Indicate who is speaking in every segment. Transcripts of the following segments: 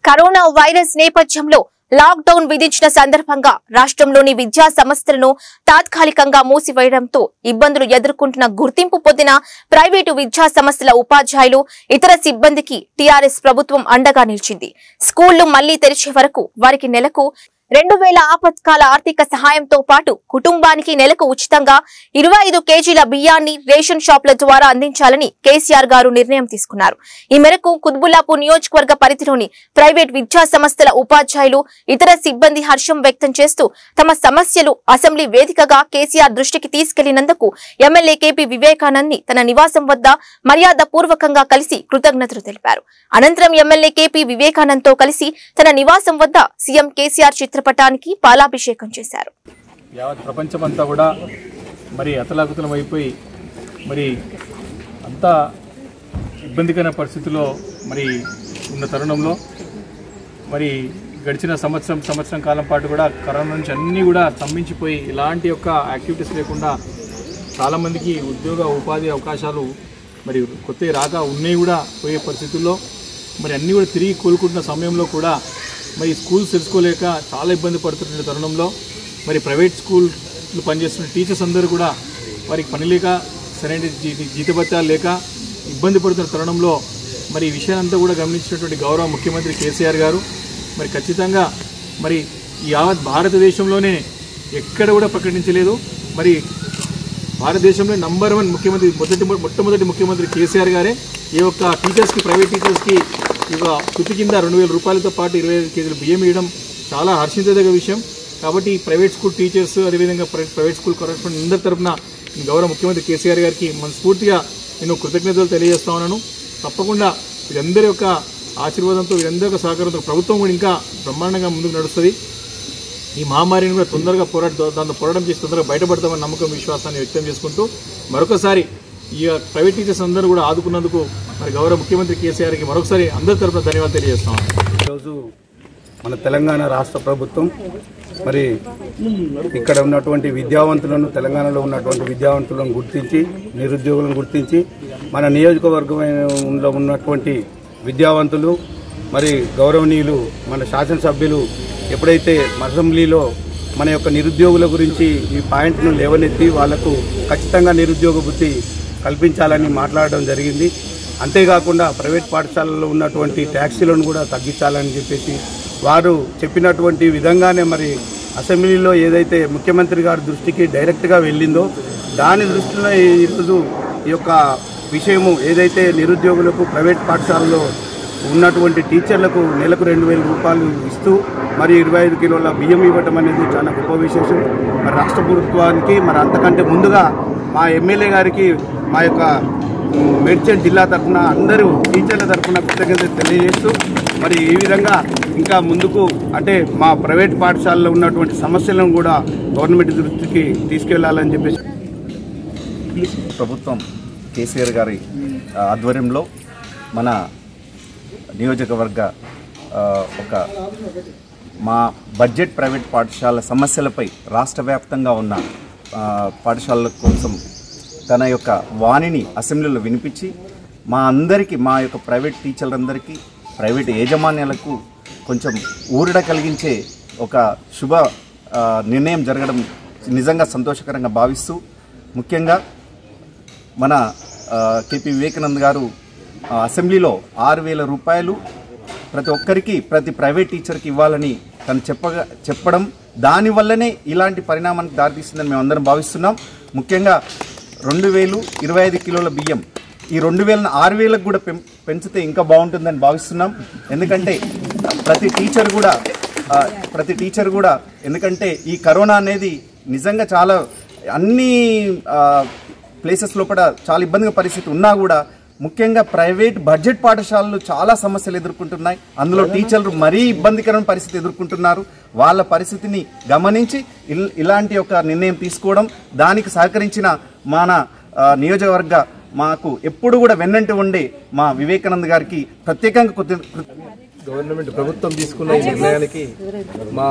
Speaker 1: corona virus నేపథ్యంలో lockdown విధించిన సందర్భంగా రాష్ట్రంలోని విద్యా సంస్థలను తాత్కాలికంగా మూసివేయడంతో ఇబ్బందులు ఎదుర్కొంటున్న గుర్తింపు పొందిన ప్రైవేటు విద్యా సంస్థల ఉపాధ్యాయులు ఇతర సిబ్బందికి టీఆర్ఎస్ ప్రభుత్వం అండగా నిలిచింది స్కూళ్లు మళ్లీ తెరిచే వరకు వారికి నెలకు రెండు వేల ఆపత్కాల ఆర్థిక సహాయంతో పాటు కుటుంబానికి నెలకు ఉచితంగా ఇరవై ఐదు కేజీల బియ్యాన్ని రేషన్ షాపుల ద్వారా అందించాలని కేసీఆర్ గారు నిర్ణయం తీసుకున్నారు ఈ మేరకు కుత్బుల్లాపూర్ నియోజకవర్గ పరిధిలోని ప్రైవేట్ విద్యా సంస్థల ఉపాధ్యాయులు ఇతర సిబ్బంది హర్షం వ్యక్తం చేస్తూ తమ సమస్యలు అసెంబ్లీ వేదికగా కేసీఆర్ దృష్టికి తీసుకెళ్లినందుకు ఎమ్మెల్యే కేపీ వివేకానంద్ ని తన నివాసం వద్ద మర్యాద పూర్వకంగా కలిసి కృతజ్ఞతలు తెలిపారు అనంతరం ఎమ్మెల్యే కేపీ వివేకానంద్ తో కలిసి తన నివాసం వద్ద సీఎం కేసీఆర్ చిత్రపటానికి పాలాభిషేకం చేశారు
Speaker 2: యావత్ ప్రపంచమంతా కూడా మరి అతలాకుతలం అయిపోయి మరి అంతా ఇబ్బందికర పరిస్థితిలో మరి ఉన్న తరుణంలో మరి గడిచిన సంవత్సరం సంవత్సరం కాలం పాటు కూడా కరోనా నుంచి అన్నీ కూడా స్తంభించిపోయి ఇలాంటి యొక్క యాక్టివిటీస్ లేకుండా చాలామందికి ఉద్యోగ ఉపాధి అవకాశాలు మరి కొత్త రాక ఉన్నాయి కూడా పోయే పరిస్థితుల్లో మరి అన్నీ కూడా తిరిగి కోలుకుంటున్న సమయంలో కూడా మరి స్కూల్స్ తెలుసుకోలేక చాలా ఇబ్బంది పడుతున్న తరుణంలో మరి ప్రైవేట్ స్కూల్ పనిచేస్తున్న టీచర్స్ అందరూ కూడా వారికి పని లేక సరైన జీ- జీతభత్యాలు లేక ఇబ్బంది పడుతున్న తరుణంలో మరి ఈ విషయానంతా కూడా గమనించినటువంటి గౌరవ ముఖ్యమంత్రి కేసీఆర్ గారు మరి ఖచ్చితంగా మరి ఈ యావత్ భారతదేశంలోనే ఎక్కడ కూడా ప్రకటించలేదు మరి భారతదేశంలో నంబర్ వన్ ముఖ్యమంత్రి మొదటి మొట్టమొదటి ముఖ్యమంత్రి కేసీఆర్ గారే ఈ యొక్క టీచర్స్కి ప్రైవేట్ టీచర్స్కి ఇక శృతి కింద రెండు వేల రూపాయలతో పాటు ఇరవై ఐదు కేజీలు బియ్యం ఇవ్వడం చాలా హర్షించదగ్గ విషయం కాబట్టి ఈ ప్రైవేట్ స్కూల్ టీచర్స్ అదేవిధంగా ప్రైవేట్ ప్రైవేట్ స్కూల్ కరెస్పాండెంట్ అందరి తరఫున నేను గౌరవ ముఖ్యమంత్రి కేసీఆర్ గారికి మనస్ఫూర్తిగా నేను కృతజ్ఞతలు తెలియజేస్తా ఉన్నాను తప్పకుండా వీరందరి యొక్క ఆశీర్వాదంతో వీరందరి యొక్క సహకారంతో ప్రభుత్వం కూడా ఇంకా బ్రహ్మాండంగా ముందుకు నడుస్తుంది ఈ మహమ్మారిని కూడా తొందరగా పోరాట దాంతో పోరాటం చేసి తొందరగా బయటపడతామని నమ్మకం విశ్వాసాన్ని వ్యక్తం చేసుకుంటూ మరొకసారి ఈ ప్రైవేట్ టీచర్స్ అందరూ కూడా ఆదుకున్నందుకు మరి గౌరవ ముఖ్యమంత్రి కేసీఆర్కి మరొకసారి అందరి తరపున ధన్యవాదాలు తెలియజేస్తాం
Speaker 3: ఈరోజు మన తెలంగాణ రాష్ట్ర ప్రభుత్వం మరి ఇక్కడ ఉన్నటువంటి విద్యావంతులను తెలంగాణలో ఉన్నటువంటి విద్యావంతులను గుర్తించి నిరుద్యోగులను గుర్తించి మన నియోజకవర్గంలో ఉన్నటువంటి విద్యావంతులు మరి గౌరవనీయులు మన శాసనసభ్యులు ఎప్పుడైతే అసెంబ్లీలో మన యొక్క నిరుద్యోగుల గురించి ఈ పాయింట్ను లేవనెత్తి వాళ్లకు ఖచ్చితంగా నిరుద్యోగ బుద్ధి కల్పించాలని మాట్లాడడం జరిగింది అంతేకాకుండా ప్రైవేట్ పాఠశాలల్లో ఉన్నటువంటి ట్యాక్సీలను కూడా తగ్గించాలని చెప్పేసి వారు చెప్పినటువంటి విధంగానే మరి అసెంబ్లీలో ఏదైతే ముఖ్యమంత్రి గారి దృష్టికి డైరెక్ట్గా వెళ్ళిందో దాని దృష్టిలో ఈరోజు ఈ యొక్క విషయము ఏదైతే నిరుద్యోగులకు ప్రైవేట్ పాఠశాలలో ఉన్నటువంటి టీచర్లకు నెలకు రెండు వేల రూపాయలు ఇస్తూ మరి ఇరవై ఐదు కిలోల బియ్యం ఇవ్వటం అనేది చాలా గొప్ప విశేషం మరి రాష్ట్ర ప్రభుత్వానికి మరి అంతకంటే ముందుగా మా ఎమ్మెల్యే గారికి మా యొక్క ఉమ్, మేడ్చల్ జిల్లా తరఫున అందరూ టీచర్ల తరఫున కృతజ్ఞత తెలియజేస్తూ మరి ఈ విధంగా ఇంకా ముందుకు అంటే మా ప్రైవేట్ పాఠశాలలో ఉన్నటువంటి సమస్యలను కూడా గవర్నమెంట్ దృష్టికి తీసుకెళ్లాలని చెప్పేసి
Speaker 4: ప్రభుత్వం కేసీఆర్ గారి ఆ, ఆధ్వర్యంలో మన నియోజకవర్గ ఆ, ఒక మా బడ్జెట్ ప్రైవేట్ పాఠశాల సమస్యలపై రాష్ట్ర వ్యాప్తంగా ఉన్న ఆ, పాఠశాలల కోసం తన యొక్క వాణిని అసెంబ్లీలో వినిపించి మా అందరికీ మా యొక్క ప్రైవేట్ టీచర్లందరికీ ప్రైవేట్ యాజమాన్యాలకు కొంచెం ఊరట కలిగించే ఒక శుభ ఆ, నిర్ణయం జరగడం నిజంగా సంతోషకరంగా భావిస్తూ ముఖ్యంగా మన ఆ, కేపీ వివేకానంద్ గారు ఆ, అసెంబ్లీలో ఆరు వేల రూపాయలు ప్రతి ఒక్కరికి ప్రతి ప్రైవేట్ టీచర్కి ఇవ్వాలని తను చెప్పగా చెప్పడం దానివల్లనే ఇలాంటి పరిణామానికి దారితీస్తుందని మేము అందరం భావిస్తున్నాం ముఖ్యంగా రెండు వేలు ఇరవై ఐదు కిలోల బియ్యం ఈ రెండు వేలను ఆరు వేలకు కూడా పెం పెంచితే ఇంకా బాగుంటుందని భావిస్తున్నాం ఎందుకంటే ప్రతి టీచర్ కూడా ఆ, ప్రతి టీచర్ కూడా ఎందుకంటే ఈ కరోనా అనేది నిజంగా చాలా అన్ని ఆ, ప్లేసెస్ లోపల చాలా ఇబ్బందిగా పరిస్థితి ఉన్నా కూడా ముఖ్యంగా ప్రైవేట్ బడ్జెట్ పాఠశాలలు చాలా సమస్యలు ఎదుర్కొంటున్నాయి అందులో టీచర్లు మరీ ఇబ్బందికరమైన పరిస్థితి ఎదుర్కొంటున్నారు వాళ్ళ పరిస్థితిని గమనించి ఇల్- ఇలాంటి ఒక నిర్ణయం తీసుకోవడం దానికి సహకరించిన మన ఆ, నియోజకవర్గ మాకు ఎప్పుడు కూడా వెన్నంటి ఉండే మా వివేకానంద్ గారికి ప్రత్యేకంగా కృత
Speaker 5: గవర్నమెంట్ ప్రభుత్వం తీసుకున్న ఈ నిర్ణయానికి మా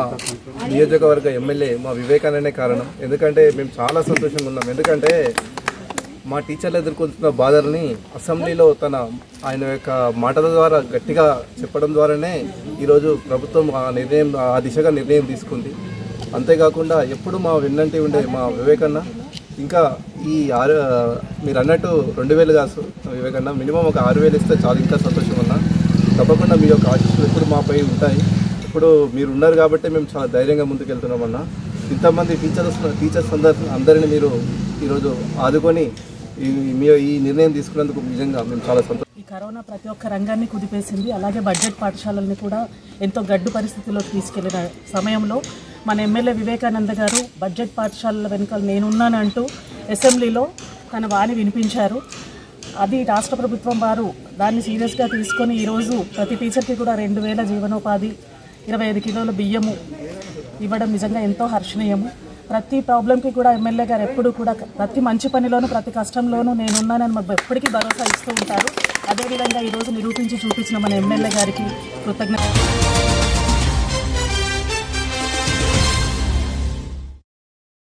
Speaker 5: నియోజకవర్గ ఎమ్మెల్యే మా వివేకానందనే కారణం ఎందుకంటే మేము చాలా సంతోషంగా ఉన్నాం ఎందుకంటే మా టీచర్లు ఎదుర్కొంటున్న బాధల్ని అసెంబ్లీలో తన ఆయన యొక్క మాటల ద్వారా గట్టిగా చెప్పడం ద్వారానే ఈరోజు ప్రభుత్వం ఆ నిర్ణయం ఆ దిశగా నిర్ణయం తీసుకుంది అంతేకాకుండా ఎప్పుడు మా వెన్నంటి ఉండే మా వివేకన్న ఇంకా ఈ ఆరు మీరు అన్నట్టు రెండు వేలు కాదు వివేకన్న మినిమం ఒక ఆరు వేలు ఇస్తే చాలా ఇంకా సంతోషం అన్న తప్పకుండా మీ యొక్క ఆశీస్సులు ఎప్పుడు మాపై ఉంటాయి ఇప్పుడు మీరు ఉన్నారు కాబట్టి మేము చాలా ధైర్యంగా ముందుకెళ్తున్నామన్న ఇంతమంది టీచర్స్ టీచర్స్ అందరు అందరిని మీరు ఈరోజు ఆదుకొని ఈ మీ ఈ నిర్ణయం తీసుకున్నందుకు నిజంగా మేము చాలా సంతోషం
Speaker 6: ఈ కరోనా ప్రతి ఒక్క రంగాన్ని కుదిపేసింది అలాగే బడ్జెట్ పాఠశాలల్ని కూడా ఎంతో గడ్డు పరిస్థితిలోకి తీసుకెళ్లిన సమయంలో మన ఎమ్మెల్యే వివేకానంద గారు బడ్జెట్ పాఠశాలల వెనుక నేనున్నానంటూ అసెంబ్లీలో తన వాణి వినిపించారు అది రాష్ట్ర ప్రభుత్వం వారు దాన్ని సీరియస్గా తీసుకొని ఈరోజు ప్రతి టీచర్కి కూడా రెండు వేల జీవనోపాధి ఇరవై ఐదు కిలోల బియ్యము ఇవ్వడం నిజంగా ఎంతో హర్షణీయము ప్రతి ప్రాబ్లంకి కూడా ఎమ్మెల్యే గారు ఎప్పుడు కూడా ప్రతి మంచి పనిలోనూ ప్రతి కష్టంలోనూ నేనున్నానని మాకు ఎప్పటికీ భరోసా ఇస్తూ ఉంటారు అదేవిధంగా ఈరోజు నిరూపించి చూపించిన మన ఎమ్మెల్యే గారికి కృతజ్ఞత